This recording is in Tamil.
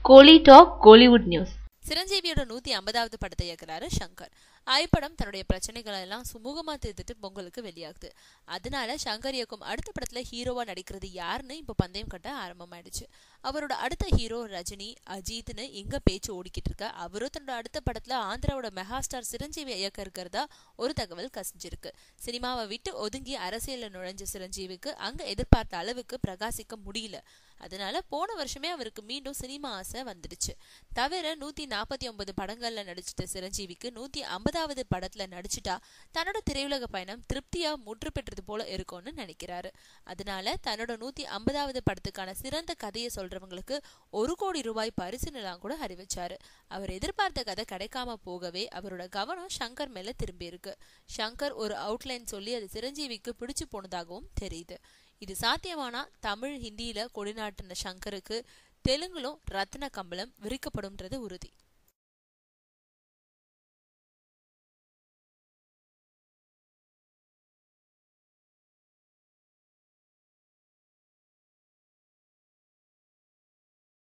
கோலி டாக் கோலிவுட் நியூஸ் சிரஞ்சீவியோட நூத்தி ஐம்பதாவது படத்தை இயக்குறாரு சங்கர் ஐப்படம் தன்னுடைய பிரச்சனைகளை எல்லாம் சுமூகமா தீர்த்துட்டு பொங்கலுக்கு வெளியாகுது அதனால சங்கர் இயக்கும் அடுத்த படத்துல ஹீரோவா நடிக்கிறது யாருன்னு இப்ப பந்தயம் கட்ட ஆரம்பமாயிடுச்சு அவரோட அடுத்த ஹீரோ ரஜினி அஜித்னு எங்க பேச்சு ஓடிக்கிட்டு இருக்க அவரும் தன்னோட அடுத்த படத்துல ஆந்திராவோட மெகா ஸ்டார் சிரஞ்சீவி இயக்க இருக்கிறதா ஒரு தகவல் கசிஞ்சிருக்கு சினிமாவை விட்டு ஒதுங்கி அரசியல்ல நுழைஞ்ச சிரஞ்சீவிக்கு அங்க எதிர்பார்த்த அளவுக்கு பிரகாசிக்க முடியல அதனால போன வருஷமே அவருக்கு மீண்டும் சினிமா ஆசை வந்துடுச்சு தவிர நூத்தி நாற்பத்தி ஒன்பது படங்கள்ல நடிச்சிட்ட சிரஞ்சீவிக்கு நூத்தி ஐம்பதாவது படத்துல நடிச்சுட்டா தன்னோட திரையுலக பயணம் திருப்தியா முற்று பெற்றது போல இருக்கும்னு நினைக்கிறாரு அதனால தன்னோட நூத்தி ஐம்பதாவது படத்துக்கான சிறந்த கதையை சொல்றவங்களுக்கு ஒரு கோடி ரூபாய் பரிசுலாம் கூட அறிவிச்சாரு அவர் எதிர்பார்த்த கதை கிடைக்காம போகவே அவரோட கவனம் சங்கர் மேல திரும்பி இருக்கு சங்கர் ஒரு அவுட்லைன் சொல்லி அது சிரஞ்சீவிக்கு பிடிச்சு போனதாகவும் தெரியுது இது சாத்தியமானா தமிழ் ஹிந்தியில கொடிநாட்டின சங்கருக்கு தெலுங்குலும் ரத்ன கம்பளம் விரிக்கப்படும்ன்றது உறுதி